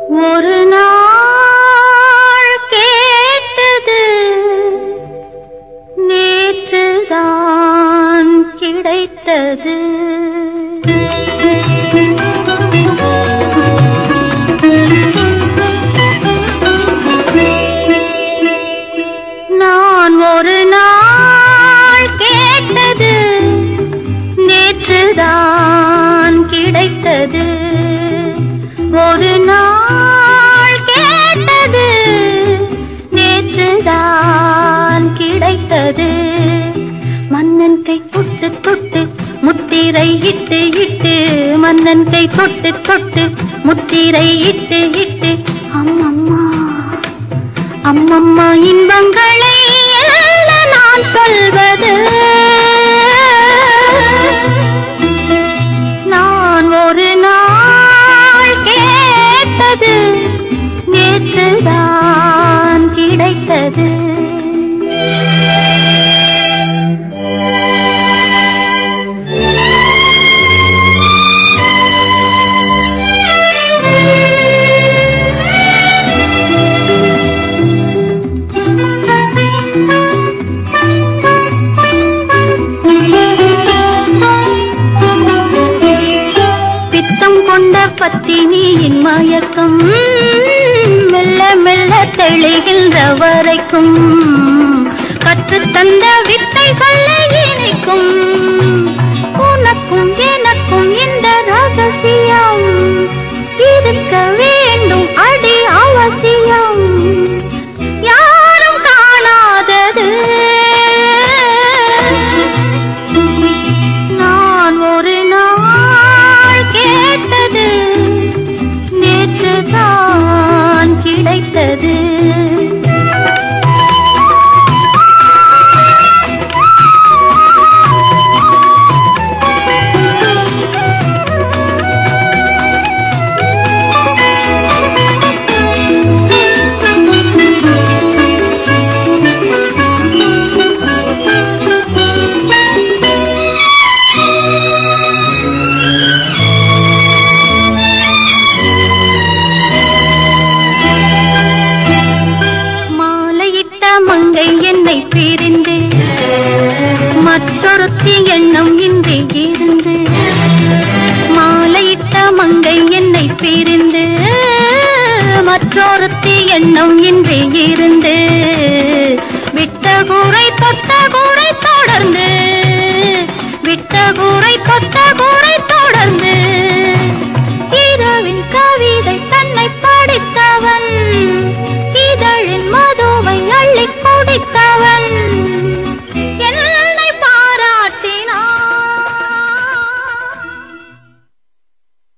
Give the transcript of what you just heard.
ஒரு நாள் கேட்டது நேற்றுதான் கிடைத்தது நான் ஒரு நாள் கேட்டது நேற்றுதான் கிடைத்தது ஒரு நாள் கேட்டது நேற்றுதான் கிடைத்தது மன்னன் கை தொட்டு தொட்டு முத்திரை இட்டு இட்டு மன்னன் கை தொட்டு தொட்டு முத்திரை இட்டு இட்டு அம்மம்மா அம்மம்மா இன்பங்களை என்ன நான் சொல்வது நான் ஒரு நாள் கேட்டது நேற்றுதான் கிடைத்தது பித்தம் கொண்ட பத்தினியின் மயக்கம் மெல்ல மெல்ல தெளிகின்ற வரைக்கும் கற்றுத் தந்த வித்தை சொல்ல இனிக்கும் உனக்கும் எனக்கும் இந்த ரகசியம் இருக்க வேண்டும் அடி அவசியம் யாரும் காணாதது நான் ஒரு நாள் கேட்டது நேற்றுதான் கிடைத்தது மாலையிட்ட மங்கை என்னை பிரிந்து மற்றொருத்தி எண்ணம் இன்றி இருந்து மாலையிட்ட மங்கை என்னை பிரிந்து மற்றொருத்தி எண்ணம் இன்றி இருந்து விட்ட கூரை தொட்ட கூரை தொடர்ந்து விட்ட கூரை தொட்ட கூரை